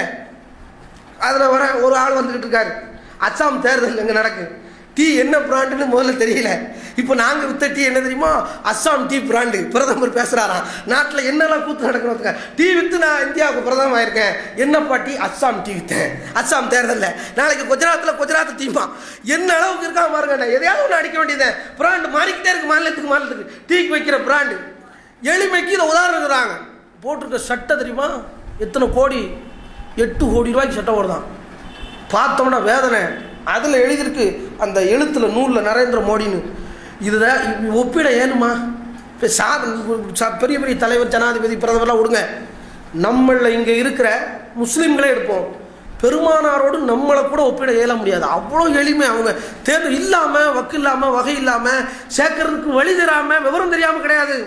அதில் வர ஒரு ஆள் வந்துக்கிட்டு இருக்காரு அஸ்ஸாம் தேர்தல் எங்கே நடக்கு டீ என்ன பிராண்டுன்னு முதல்ல தெரியல இப்போ நாங்கள் வித்த டீ என்ன தெரியுமா அஸ்ஸாம் டீ பிராண்டு பிரதமர் பேசுகிறாராம் நாட்டில் என்னெல்லாம் கூத்து நடக்கணும் டீ வித்து நான் இந்தியாவுக்கு பிரதமர் ஆயிருக்கேன் என்னப்பா டீ அஸ்ஸாம் டீ வித்தேன் அஸ்ஸாம் தேர்தலில் நாளைக்கு குஜராத்தில் குஜராத் டீமா என்ன அளவுக்கு இருக்கா பாருங்க நான் எதையாவது ஒன்று அடிக்க வேண்டியது பிராண்டு மாறிக்கிட்டே இருக்கு மாநிலத்துக்கு மாநிலத்துக்கு டீக்கு வைக்கிற பிராண்டு எளிமைக்கு இதை உதாரணம் இருக்கிறாங்க போட்டிருக்க சட்டை தெரியுமா எத்தனை கோடி எட்டு கோடி ரூபாய்க்கு சட்டை ஓடுதான் பார்த்தோம்னா வேதனை அதில் எழுதியிருக்கு அந்த எழுத்தில் நூலில் நரேந்திர மோடின்னு இதுதான் இ- ஒப்பிட ஏனுமா இப்போ சாத சா- பெரிய பெரிய தலைவர் ஜனாதிபதி பிரதமர்லாம் விடுங்க நம்மளில் இங்கே இருக்கிற முஸ்லீம்களே எடுப்போம் பெருமானாரோடு நம்மளை கூட ஒப்பிட இயல முடியாது அவ்வளோ எளிமை அவங்க தேர்வு இல்லாமல் வக்கு இல்லாமல் வகை இல்லாமல் சேர்க்கறதுக்கு வழி தெரியாமல் விவரம் தெரியாமல் கிடையாது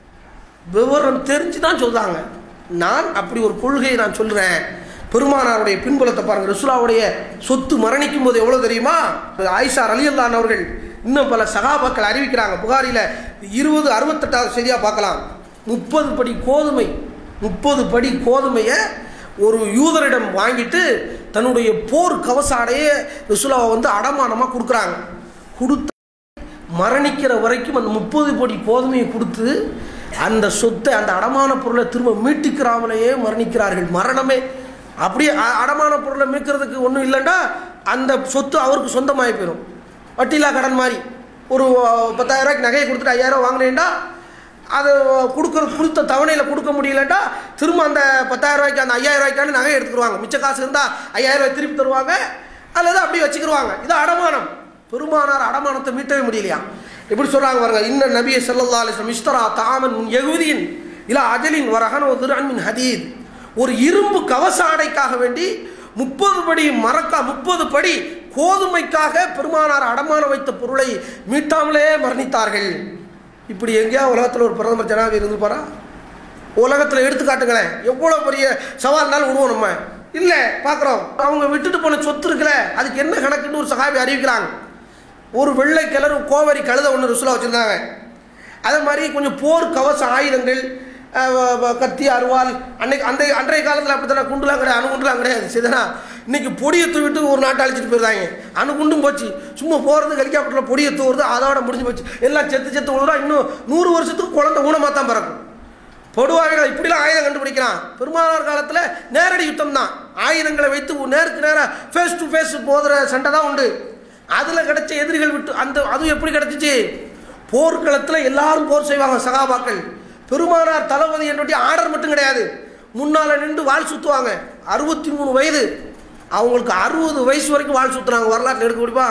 விவரம் தெரிஞ்சு தான் சொல்றாங்க நான் அப்படி ஒரு கொள்கையை நான் சொல்றேன் பெருமானாருடைய பின்புலத்தை பாருங்க ரசுலாவுடைய சொத்து மரணிக்கும் போது எவ்வளவு தெரியுமா ஆயிஷா அலியல்லான் அவர்கள் இன்னும் பல சகாபாக்கள் அறிவிக்கிறாங்க புகாரில இருபது அறுபத்தெட்டாவது செய்தியா பார்க்கலாம் முப்பது படி கோதுமை முப்பது படி கோதுமையை ஒரு யூதரிடம் வாங்கிட்டு தன்னுடைய போர் கவசாடையே ரசுலாவை வந்து அடமானமாக கொடுக்குறாங்க கொடுத்து மரணிக்கிற வரைக்கும் அந்த முப்பது கோடி கோதுமையை கொடுத்து அந்த சொத்தை அந்த அடமான பொருளை திரும்ப மீட்டிக்கிறாமலேயே மரணிக்கிறார்கள் மரணமே அப்படியே அ- அடமான பொருளை மீட்கிறதுக்கு ஒன்றும் இல்லைன்னா அந்த சொத்து அவருக்கு சொந்தமாகி போயிடும் வட்டியில்லா கடன் மாதிரி ஒரு அஹ், பத்தாயிரம் ரூபாய்க்கு நகையை கொடுத்துட்டு ஐயாயிரம் ரூபா வாங்கினேன்டா அது கொடுக்குற கொடுத்த தவணையில் கொடுக்க முடியலட்டா திரும்ப அந்த பத்தாயிரம் ரூபாய்க்கு அந்த ஐயாயிரம் ரூபாய்க்கான நகையை எடுத்துக்கிடுவாங்க மிச்ச காசு இருந்தால் ஐயாயிரம் ரூபாய் திருப்பி தருவாங்க அல்லது அப்படியே வச்சுக்கிடுவாங்க இது அடமானம் பெருமானார் அடமானத்தை மீட்டவே முடியலையா எப்படி சொல்றாங்க பாருங்க இன்ன நபியை ஸல்லல்லாஹு அலைஹி வஸல்லம் இஸ்தரா தாமன் முன் யகுதியின் இலா அஜலின் வரஹன் திரான் மின் ஹதீத் ஒரு இரும்பு கவச ஆடைக்காக வேண்டி முப்பது படி மரக்கா முப்பது படி கோதுமைக்காக பெருமானார் அடமானம் வைத்த பொருளை மீட்டாமலே மரணித்தார்கள் இப்படி எங்கேயா உலகத்தில் ஒரு பிரதமர் ஜனாதிபதி இருந்துப்பாரா உலகத்தில் எடுத்துக்காட்டுங்களேன் எவ்வளோ பெரிய சவால்னாலும் விடுவோம் நம்ம இல்லை பார்க்குறோம் அவங்க விட்டுட்டு போன சொத்து இருக்குல்ல அதுக்கு என்ன கணக்குன்னு ஒரு சகாபி அறிவிக்கிறாங்க ஒரு வெள்ளை கிளறு கோவரி கழுத ஒன்று ருசுலா வச்சுருந்தாங்க அதே மாதிரி கொஞ்சம் போர் கவச ஆயுதங்கள் அஹ், வ- வ- கத்தி அருவாள் அன்னைக்கு அந்த அன்றைய காலத்தில் அப்படி தானே குண்டுலாம் கிடையாது அணுகுண்டுலாம் கிடையாது சரிதானா இன்னைக்கு பொடியை தூவிட்டு ஒரு நாட்டை அழிச்சிட்டு போயிருந்தாங்க அணுகுண்டும் போச்சு சும்மா போகிறது ஹெலிகாப்டரில் பொடியை தூவுறது அதோட முடிஞ்சு போச்சு எல்லாம் செத்து செத்து விழுறா இன்னும் நூறு வருஷத்துக்கு குழந்தை ஊனமாக தான் பிறக்கும் பொடுவாக இப்படிலாம் ஆயுதம் கண்டுபிடிக்கிறான் பெருமானார் காலத்தில் நேரடி யுத்தம் தான் ஆயுதங்களை வைத்து நேருக்கு நேராக ஃபேஸ் டு ஃபேஸ் போகிற சண்டை தான் உண்டு அதில் கிடைச்ச எதிரிகள் விட்டு அந்த அதுவும் எப்படி கிடைச்சிச்சு போர்க்களத்தில் எல்லாரும் போர் செய்வாங்க சகாபாக்கள் பெருமானார் தளபதி என்னுடைய ஆர்டர் மட்டும் கிடையாது முன்னால் நின்று வாள் சுற்றுவாங்க அறுபத்தி மூணு வயது அவங்களுக்கு அறுபது வயசு வரைக்கும் வாள் சுற்றுறாங்க வரலாற்றில் எடுக்க முடியுமா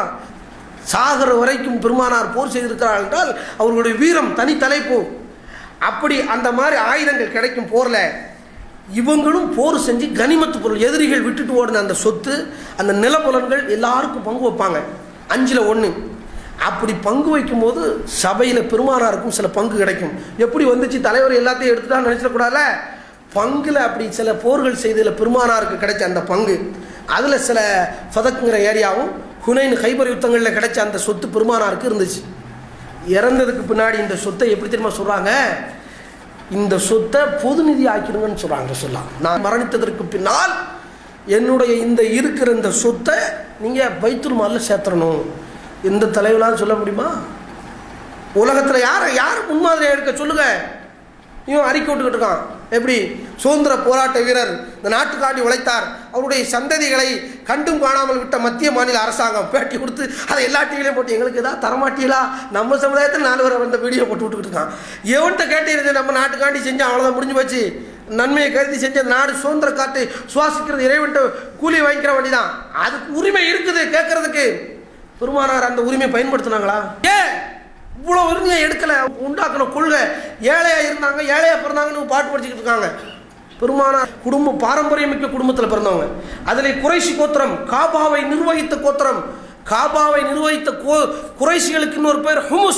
சாகர வரைக்கும் பெருமானார் போர் செய்திருக்கிறார் என்றால் அவர்களுடைய வீரம் தனி தலைப்பு அப்படி அந்த மாதிரி ஆயுதங்கள் கிடைக்கும் போரில் இவங்களும் போர் செஞ்சு கனிமத்து பொருள் எதிரிகள் விட்டுட்டு ஓடின அந்த சொத்து அந்த நிலப்புலன்கள் எல்லாருக்கும் பங்கு வைப்பாங்க அஞ்சில் ஒன்று அப்படி பங்கு வைக்கும்போது சபையில் பெருமானாருக்கும் சில பங்கு கிடைக்கும் எப்படி வந்துச்சு தலைவர் எல்லாத்தையும் எடுத்துட்டான்னு நினச்சிடக்கூடாதுல பங்குல அப்படி சில போர்கள் செய்ததில் பெருமானாருக்கு கிடைச்ச அந்த பங்கு அதில் சில ஃபதக்குங்கிற ஏரியாவும் ஹுனைன் ஹைபர் யுத்தங்களில் கிடைச்ச அந்த சொத்து பெருமானாருக்கு இருந்துச்சு இறந்ததுக்கு பின்னாடி இந்த சொத்தை எப்படி தெரியுமா சொல்கிறாங்க இந்த சொத்தை பொது நிதி ஆக்கிடுங்கன்னு சொல்கிறாங்க சொல்லலாம் நான் மரணித்ததற்கு பின்னால் என்னுடைய இந்த இருக்கிற இந்த சொத்தை நீங்கள் பைத்துல் மாலில் சேர்த்துடணும் எந்த தலைவலாவது சொல்ல முடியுமா உலகத்தில் யாரை யார் முன்மாதிரியாக இருக்க சொல்லுங்க இவன் அறிக்கை விட்டுக்கிட்டு இருக்கான் எப்படி சுதந்திர போராட்ட வீரர் இந்த நாட்டுக்காண்டி உழைத்தார் அவருடைய சந்ததிகளை கண்டும் காணாமல் விட்ட மத்திய மாநில அரசாங்கம் பேட்டி கொடுத்து அதை எல்லா டிவிலையும் போட்டு எங்களுக்கு ஏதாவது தரமாட்டீங்களா நம்ம சமுதாயத்தில் நாலு பேர் அந்த வீடியோ போட்டு விட்டுக்கிட்டு இருக்கான் எவன்கிட்ட கேட்டிருது நம்ம நாட்டுக்காண்டி செஞ்சு அவ்வளோதான் முடிஞ்சு போச்சு நன்மையை கருதி செஞ்ச அந்த நாடு சுதந்திர காற்று சுவாசிக்கிறது இறைவன்ட்ட கூலி வாங்கிக்கிற வேண்டிதான் அதுக்கு உரிமை இருக்குது கேட்கறதுக்கு பெருமானார் அந்த உரிமையை பயன்படுத்தினாங்களா ஏன் இவ்வளோ உரிமையை எடுக்கலை உண்டாக்குன கொள்கை ஏழையா இருந்தாங்க ஏழையா பிறந்தாங்கன்னு பாட்டு படிச்சுக்கிட்டு இருக்காங்க பெருமானார் குடும்ப பாரம்பரியமிக்க குடும்பத்தில் பிறந்தவங்க அதில் குறைசி கோத்திரம் காபாவை நிர்வகித்த கோத்திரம் காபாவை நிர்வகித்த கோ குறைசிகளுக்கு இன்னொரு பேர் ஹுமுஸ்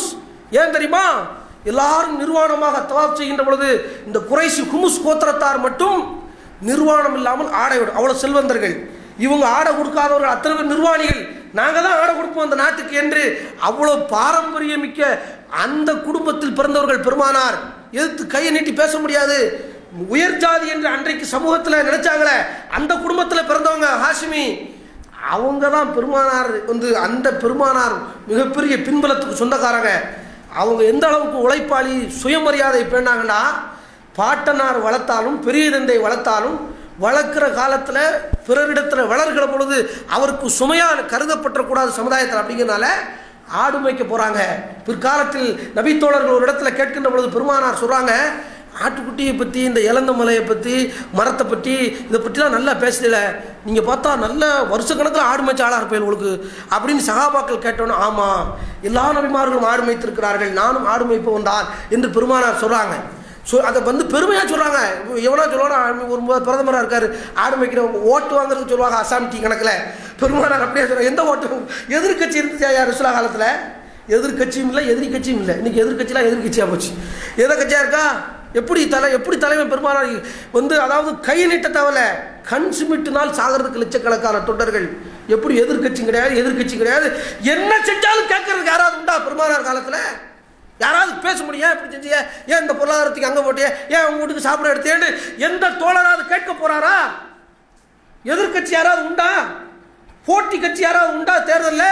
ஏன் தெரியுமா எல்லாரும் நிர்வாணமாக தவாப் செய்கின்ற பொழுது இந்த குறைசி குமுஸ் கோத்திரத்தார் மட்டும் நிர்வாணம் இல்லாமல் ஆடை விடும் அவ்வளோ செல்வந்தர்கள் இவங்க ஆடை கொடுக்காதவர்கள் அத்தனை பேர் நிர்வாணிகள் நாங்கள் தான் ஆடை கொடுப்போம் அந்த நாட்டுக்கு என்று அவ்வளோ பாரம்பரியமிக்க அந்த குடும்பத்தில் பிறந்தவர்கள் பெருமானார் எதிர்த்து கையை நீட்டி பேச முடியாது உயர் ஜாதி என்று அன்றைக்கு சமூகத்தில் நினைச்சாங்களே அந்த குடும்பத்தில் பிறந்தவங்க ஹாஷிமி அவங்க தான் பெருமானார் வந்து அந்த பெருமானார் மிகப்பெரிய பின்பலத்துக்கு சொந்தக்காரங்க அவங்க எந்த அளவுக்கு உழைப்பாளி சுயமரியாதை பேணாங்கன்னா பாட்டனார் வளர்த்தாலும் பெரிய தந்தை வளர்த்தாலும் வளர்க்குற காலத்தில் பிறரிடத்தில் வளர்கிற பொழுது அவருக்கு சுமையாக கருதப்பட்டக்கூடாது சமுதாயத்தில் அப்படிங்கிறனால ஆடு மேய்க்க போகிறாங்க பிற்காலத்தில் நபித்தோழர்கள் ஒரு இடத்துல கேட்கின்ற பொழுது பெருமானார் சொல்கிறாங்க ஆட்டுக்குட்டியை பற்றி இந்த இளந்த மலையை பற்றி மரத்தை பற்றி இதை பற்றிலாம் நல்லா பேசல நீங்கள் பார்த்தா நல்ல வருஷக்கணக்கில் ஆடு மேய்ச்ச ஆளாக இருப்பேன் உங்களுக்கு அப்படின்னு சகாபாக்கள் கேட்டோன்னு ஆமாம் எல்லா நபிமார்களும் ஆடு மேய்த்திருக்கிறார்கள் நானும் ஆடு மேய்ப்பவன் தான் என்று பெருமானார் சொல்கிறாங்க ஸோ அதை வந்து பெருமையாக சொல்கிறாங்க எவனா சொல்லுவானா ஒரு மு- பிரதமராக இருக்கார் ஆடு மேய்க்கிற ஓட்டு வாங்குறதுக்கு சொல்லுவாங்க அசாம் டீ கணக்கில் பெருமானார் அப்படியே சொல்கிறாங்க எந்த ஓட்டு எதிர்க்கட்சி இருந்துச்சு யார் ருசுலா காலத்தில் எதிர்க்கட்சியும் இல்லை எதிரி கட்சியும் இல்லை இன்னைக்கு எதிர்க்கட்சிலாம் எதிர்க்கட்சியாக போச்சு எதை கட்சியாக இருக்கா எப்படி தலை எப்படி தலைவன் பெருமானார் வந்து அதாவது கை நீட்ட தேவையில்ல கண் சிமிட்டினால் சாகிறதுக்கு லட்சக்கணக்கான தொண்டர்கள் எப்படி எதிர்க்கட்சியும் கிடையாது எதிர்க்கட்சி கிடையாது என்ன செஞ்சாலும் கேட்கறதுக்கு யாராவது உண்டா பெருமானார் காலத்தில் யாராவது பேச முடியும் ஏன் இப்படி செஞ்சிய ஏன் இந்த பொருளாதாரத்துக்கு அங்கே போட்டிய ஏன் உங்க வீட்டுக்கு சாப்பிட எடுத்தேன்னு எந்த தோழராவது கேட்க போறாரா எதிர்க்கட்சி யாராவது உண்டா போட்டி கட்சி யாராவது உண்டா தேர்தலில்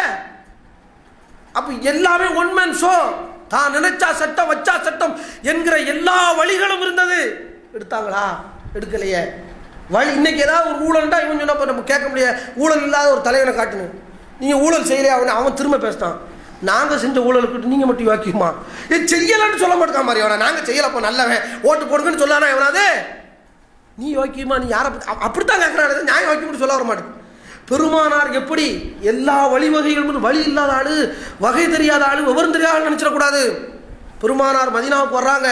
அப்ப எல்லாமே ஒன் மேன் ஷோ தான் நினைச்சா சட்டம் வச்சா சட்டம் என்கிற எல்லா வழிகளும் இருந்தது எடுத்தாங்களா எடுக்கலையே வழி இன்னைக்கு ஏதாவது ஒரு ஊழல்டா இவன் சொன்னா நம்ம கேட்க முடியாது ஊழல் இல்லாத ஒரு தலைவனை காட்டணும் நீங்க ஊழல் செய்யலையா அவனை அவன் திரும்ப பேசிட்டான் நாங்கள் செஞ்ச ஊழலுக்கு நீங்கள் மட்டும் வாக்கியமா ஏ செய்யலைன்னு சொல்ல மாட்டேங்க மாதிரி அவனை நாங்கள் செய்யலப்போ நல்லவன் ஓட்டு போடுங்கன்னு சொல்லானா எவனாவது நீ யோக்கியமா நீ யாரை பத்தி- அ- அப்படித்தான் கேட்குறாரு நியாயம் வாக்கியம் சொல்ல வர மாட்டேங்குது பெருமானார் எப்படி எல்லா வழிவகைகளும் வழி இல்லாத ஆளு வகை தெரியாத ஆளு விவரம் தெரியாத ஆளு நினைச்சிடக்கூடாது பெருமானார் மதினாவுக்கு வர்றாங்க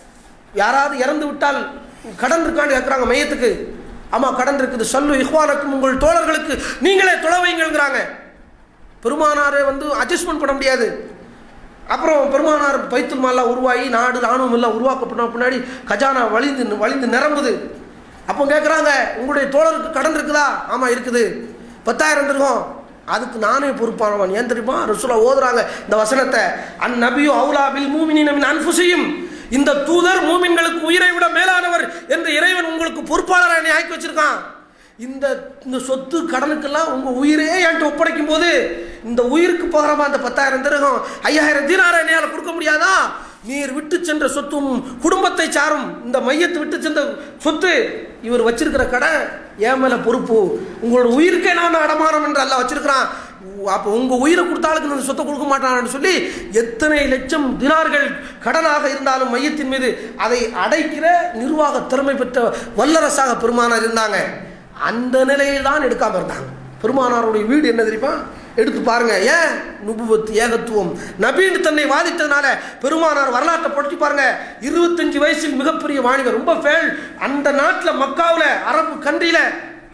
யாராவது இறந்து விட்டால் கடன் இருக்கான்னு கேட்குறாங்க மையத்துக்கு ஆமாம் கடன் இருக்குது சொல்லு இஹ்வானுக்கும் உங்கள் தோழர்களுக்கு நீங்களே தொலைவைங்கிறாங்க பெருமானாரை வந்து அட்ஜஸ்ட்மெண்ட் பண்ண முடியாது அப்புறம் பெருமானார் பைத்துல் மாலா உருவாகி நாடு ராணுவம் எல்லாம் உருவாக்கப்பட்ட பின்னாடி கஜானா வலிந்து வலிந்து நிரம்புது அப்போ கேட்குறாங்க உங்களுடைய தோழருக்கு கடன் இருக்குதா ஆமாம் இருக்குது பத்தாயிரம் இருக்கும் அதுக்கு நானே பொறுப்பானவன் ஏன் தெரியுமா ரசூலா ஓதுறாங்க இந்த வசனத்தை அந் நபியு அவுலா பில் மூமினின் மின் அன்ஃபுசியும் இந்த தூதர் மூமின்களுக்கு உயிரை விட மேலானவர் என்று இறைவன் உங்களுக்கு பொறுப்பாளராக என்னை ஆக்கி வச்சிருக்கான் இந்த இந்த சொத்து கடனுக்கெல்லாம் உங்க உயிரே என்கிட்ட ஒப்படைக்கும் போது இந்த உயிருக்கு பகரமா அந்த பத்தாயிரம் திருகம் ஐயாயிரம் தீனார என்னால் கொடுக்க முடியாதா நீர் விட்டு சென்ற சொத்தும் குடும்பத்தை சாரும் இந்த மையத்தை விட்டு சென்ற சொத்து இவர் வச்சிருக்கிற கடை என் மேல பொறுப்பு உங்களோட உயிருக்கே நான் அடமானம் என்று அல்ல வச்சிருக்கிறான் அப்போ உங்க உயிரை கொடுத்தாளுக்கு இந்த சொத்தை கொடுக்க மாட்டான்னு சொல்லி எத்தனை லட்சம் தினார்கள் கடனாக இருந்தாலும் மையத்தின் மீது அதை அடைக்கிற நிர்வாக திறமை பெற்ற வல்லரசாக பெருமானார் இருந்தாங்க அந்த நிலையில் தான் எடுக்காம இருந்தாங்க பெருமானாருடைய வீடு என்ன தெரியுமா எடுத்து பாருங்க ஏன் நுபுவத்து ஏகத்துவம் நபீன்னு தன்னை வாதிட்டதுனால பெருமானார் வரலாற்றை படிச்சு பாருங்க இருபத்தஞ்சு வயசில் மிகப்பெரிய வாணிபர் ரொம்ப ஃபேல் அந்த நாட்டில் மக்காவில் அரபு கண்ட்ரியில்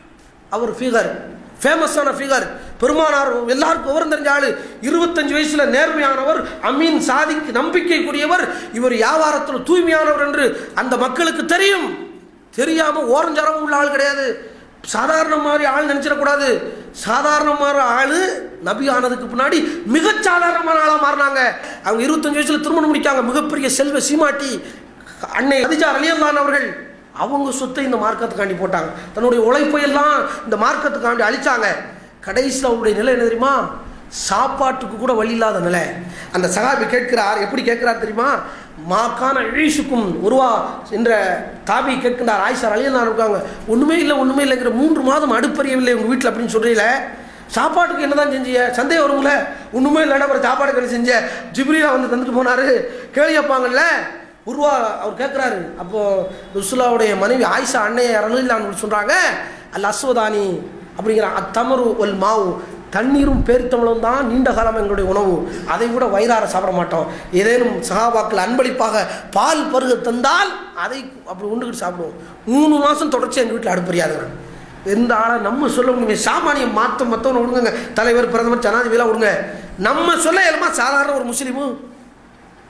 அவர் ஃபிகர் ஃபேமஸான ஃபிகர் பெருமானார் எல்லாருக்கும் விவரம் தெரிஞ்ச ஆளு இருபத்தஞ்சு வயசுல நேர்மையானவர் அமீன் சாதிக்கு நம்பிக்கைக்குரியவர் இவர் வியாபாரத்தில் தூய்மையானவர் என்று அந்த மக்களுக்கு தெரியும் தெரியாம ஓரஞ்சரம் உள்ள ஆள் கிடையாது சாதாரண மாதிரி ஆள் நினைச்சிடக்கூடாது சாதாரண மாதிரி ஆளு நபி ஆனதுக்கு பின்னாடி மிகச் சாதாரணமான ஆளா மாறினாங்க அவங்க இருபத்தஞ்சு வயசுல திருமணம் முடிக்காங்க மிகப்பெரிய செல்வ சீமாட்டி அன்னை அதிஜா அலியல்லான் அவர்கள் அவங்க சொத்தை இந்த மார்க்கத்துக்காண்டி போட்டாங்க தன்னுடைய உழைப்பை எல்லாம் இந்த மார்க்கத்துக்காண்டி அழிச்சாங்க கடைசியில் அவருடைய நிலை என்ன தெரியுமா சாப்பாட்டுக்கு கூட வழி இல்லாத நிலை அந்த சகாபி கேட்கிறார் எப்படி கேட்கிறார் தெரியுமா மாக்கான இழீஷுக்கும் உருவா என்ற தாபி கேட்கின்றார் ஆயிஷார் அழியலாம் இருக்காங்க ஒன்றுமே இல்லை ஒன்றுமே இல்லைங்கிற மூன்று மாதம் அடுப்பறியவில்லை உங்கள் வீட்டில் அப்படின்னு சொல்றீல சாப்பாட்டுக்கு என்னதான் செஞ்சீங்க சந்தேகம் வரும்ல ஒன்றுமே இல்லைன்னா அப்புறம் சாப்பாடு கடை செஞ்ச ஜிப்ரீலா வந்து தந்துட்டு போனாரு கேள்வி கேட்பாங்கல்ல உருவா அவர் கேட்குறாரு அப்போ ருசுலாவுடைய மனைவி ஆயிஷா அன்னையை அருளில்லான்னு சொல்கிறாங்க அல் அஸ்வதானி அப்படிங்கிற அத்தமரு ஒல் மாவு தண்ணீரும் பேரித்தமிழும் தான் நீண்ட காலம் எங்களுடைய உணவு அதை கூட வயிறார சாப்பிட மாட்டோம் ஏதேனும் சகாபாக்கள் அன்பளிப்பாக பால் பருக தந்தால் அதை அப்படி உண்டுக்கிட்டு சாப்பிடுவோம் மூணு மாதம் தொடர்ச்சி எங்கள் வீட்டில் அடுப்பறியாதுங்க எந்த ஆளை நம்ம சொல்ல முடியும் சாமானியம் மாற்றம் மற்றவனை விடுங்க தலைவர் பிரதமர் ஜனாதிபதியெலாம் விடுங்க நம்ம சொல்ல இயலுமா சாதாரண ஒரு முஸ்லீமும்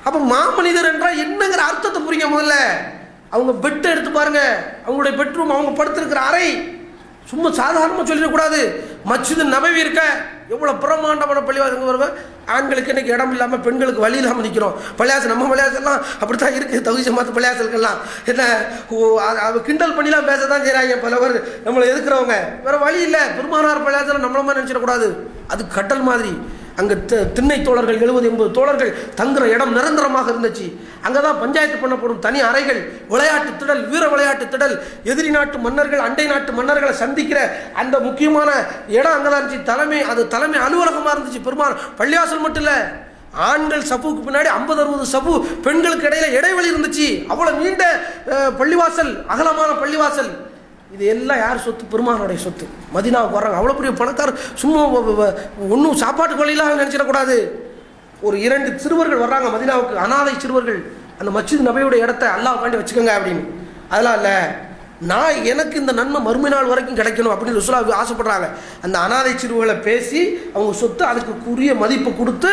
அப்போ மாமனிதர் என்றால் என்னங்கிற அர்த்தத்தை புரியுங்க முதல்ல அவங்க பெட்டை எடுத்து பாருங்க அவங்களுடைய பெட்ரூம் அவங்க படுத்திருக்கிற அறை சும்மா சாதாரணமாக சொல்லிடக்கூடாது மஸ்ஜிது நபவி இருக்க எவ்வளோ பிரம்மாண்டமான பள்ளிவாசங்க வருவேன் ஆண்களுக்கு இன்னைக்கு இடம் இல்லாமல் பெண்களுக்கு வழி இல்லாமல் நிற்கிறோம் பள்ளியாசல் நம்ம பள்ளியாசல்லாம் அப்படி தான் இருக்குது தகுதி மாற்ற பள்ளியாசலுக்கெல்லாம் என்ன ஓ, அது- அது கிண்டல் பண்ணிலாம் பேச தான் செய்கிறாங்க பல பேர் நம்மளை எதுக்குறவங்க வேறு வழி இல்லை பெருமானார் பள்ளியாசலம் நம்மள மாதிரி நினச்சிடக்கூடாது அது கடல் மாதிரி அங்கே திண்ணை தோழர்கள் எழுபது எண்பது தோழர்கள் தங்குற இடம் நிரந்தரமாக இருந்துச்சு அங்கே தான் பஞ்சாயத்து பண்ணப்படும் தனி அறைகள் விளையாட்டு திடல் வீர விளையாட்டு திடல் எதிரி நாட்டு மன்னர்கள் அண்டை நாட்டு மன்னர்களை சந்திக்கிற அந்த முக்கியமான இடம் அங்கே தான் இருந்துச்சு தலைமை அது தலைமை அலுவலகமாக இருந்துச்சு பெருமாள் பள்ளிவாசல் மட்டும் இல்லை ஆண்கள் சபுக்கு பின்னாடி ஐம்பது அறுபது சபு பெண்களுக்கு இடையில இடைவெளி இருந்துச்சு அவ்வளோ நீண்ட அஹ், பள்ளிவாசல் அகலமான பள்ளிவாசல் இது எல்லாம் யார் சொத்து பெருமானுடைய சொத்து மதினாவுக்கு வர்றாங்க அவ்வளோ பெரிய பணக்காரர் சும்மா ஒன்றும் சாப்பாட்டு கொள்ளையெல்லாம் நினச்சிடக்கூடாது ஒரு இரண்டு சிறுவர்கள் வர்றாங்க மதினாவுக்கு அனாதை சிறுவர்கள் அந்த மஸ்ஜித் நபையோட இடத்த அல்லாஹ்காண்டி வச்சுக்கோங்க அப்படின்னு அதெல்லாம் இல்லை நான் எனக்கு இந்த நன்மை மறுமை நாள் வரைக்கும் கிடைக்கணும் அப்படின்னு ருசுலா ஆசைப்படுறாங்க அந்த அனாதை சிறுவர்களை பேசி அவங்க சொத்து அதுக்குரிய மதிப்பை கொடுத்து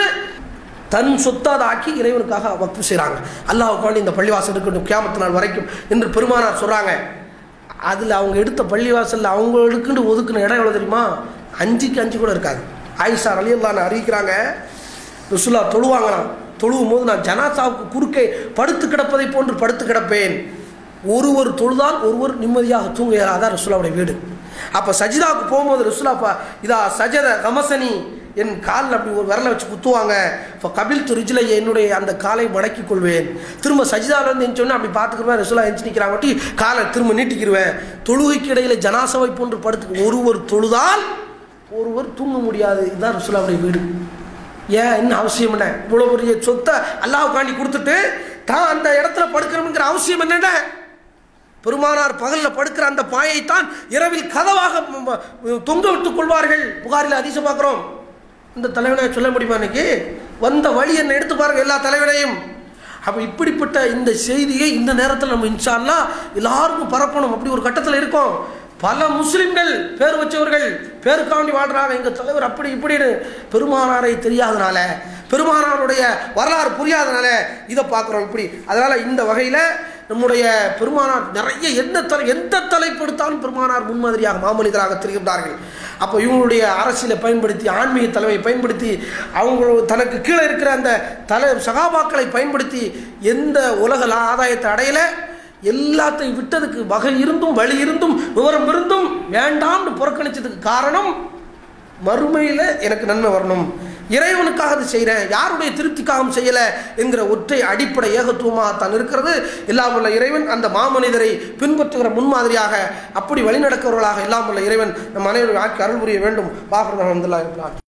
தன் சொத்தை அதை ஆக்கி இறைவனுக்காக வக்ஃபு செய்கிறாங்க அல்லாஹ்வுக்காண்டி இந்த பள்ளிவாசல் இருக்கட்டும் கியாமத்து நாள் வரைக்கும் என்று பெருமானார் சொல்கிறாங்க அதில் அவங்க எடுத்த பள்ளிவாசலில் அவங்களுக்குன்னு ஒதுக்குன இடம் எவ்வளோ தெரியுமா அஞ்சுக்கு அஞ்சு கூட இருக்காது ஆயிஷா அலியல்லான்னு அறிவிக்கிறாங்க ருசுல்லா தொழுவாங்களாம் தொழுவும் போது நான் ஜனாசாவுக்கு குறுக்கே படுத்து கிடப்பதை போன்று படுத்து கிடப்பேன் ஒருவர் தொழுதால் ஒருவர் நிம்மதியாக தூங்க இயலாதான் ரசுல்லாவுடைய வீடு அப்போ சஜிதாவுக்கு போகும்போது ரசுல்லா பா இதா சஜத கமசனி என் காலில் அப்படி ஒரு விரலை வச்சு குத்துவாங்க இப்போ கபில் துரிஜில் என்னுடைய அந்த காலை மடக்கிக் கொள்வேன் திரும்ப சஜிதாவில் இருந்து எந்திரிச்சோன்னே அப்படி பார்த்துக்குருவேன் ரசுல்லா எந்திரிச்சு நிற்கிறாங்கட்டி காலை திரும்ப நீட்டிக்கிடுவேன் தொழுகைக்கு இடையில ஜனாசவை போன்று படுத்து ஒருவர் தொழுதால் ஒருவர் தூங்க முடியாது இதுதான் ரசுல்லாவுடைய வீடு ஏன் என்ன அவசியம் என்ன இவ்வளோ பெரிய சொத்தை அல்லாஹ்வுக்காண்டி கொடுத்துட்டு தான் அந்த இடத்துல படுக்கணுங்கிற அவசியம் என்னென்ன பெருமானார் பகலில் படுக்கிற அந்த பாயைத்தான் இரவில் கதவாக ம- ம- தொங்க விட்டுக் கொள்வார்கள் புகாரில் அதிசயம் பார்க்குறோம் இந்த தலைவனை சொல்ல முடியுமா இன்னைக்கு வந்த வழி என்ன எடுத்து பாருங்க எல்லா தலைவனையும் அப்போ இப்படிப்பட்ட இந்த செய்தியை இந்த நேரத்தில் நம்ம இன்ஷா அல்லாஹ் எல்லாருக்கும் பரப்பணும் அப்படி ஒரு கட்டத்தில் இருக்கோம் பல முஸ்லிம்கள் பேர் வச்சவர்கள் பேருக்காண்டி வாழ்றாங்க எங்கள் தலைவர் அப்படி இப்படின்னு பெருமானாரை தெரியாதனால பெருமானாருடைய வரலாறு புரியாதனால இதை பார்க்குறோம் இப்படி அதனால் இந்த வகையில் நம்முடைய பெருமானார் நிறைய எந்த தலை எந்த தலைப்படுத்தாலும் பெருமானார் முன்மாதிரியாக மாமனிதராக தெரிகின்றார்கள் அப்போ இவங்களுடைய அரசியலை பயன்படுத்தி ஆன்மீக தலைமையை பயன்படுத்தி அவங்க தனக்கு கீழே இருக்கிற அந்த தலை சகாபாக்களை பயன்படுத்தி எந்த உலக லா- ஆதாயத்தை அடையல எல்லாத்தையும் விட்டதுக்கு வகை இருந்தும் வழி இருந்தும் விவரம் இருந்தும் வேண்டாம்னு புறக்கணிச்சதுக்கு காரணம் மறுமையில் எனக்கு நன்மை வரணும் இறைவனுக்காக அது செய்கிறேன் யாருடைய திருப்திக்காகவும் செய்யலை என்கிற ஒற்றை அடிப்படை ஏகத்துவமாக தான் இருக்கிறது எல்லாம் வல்ல இறைவன் அந்த மாமனிதரை பின்பற்றுகிற முன்மாதிரியாக அப்படி வழிநடக்கிறவர்களாக எல்லாம் வல்ல இறைவன் நம் அனைவரும் ஆக்கி அருள் புரிய வேண்டும் பாகர் அஹமதுல்லா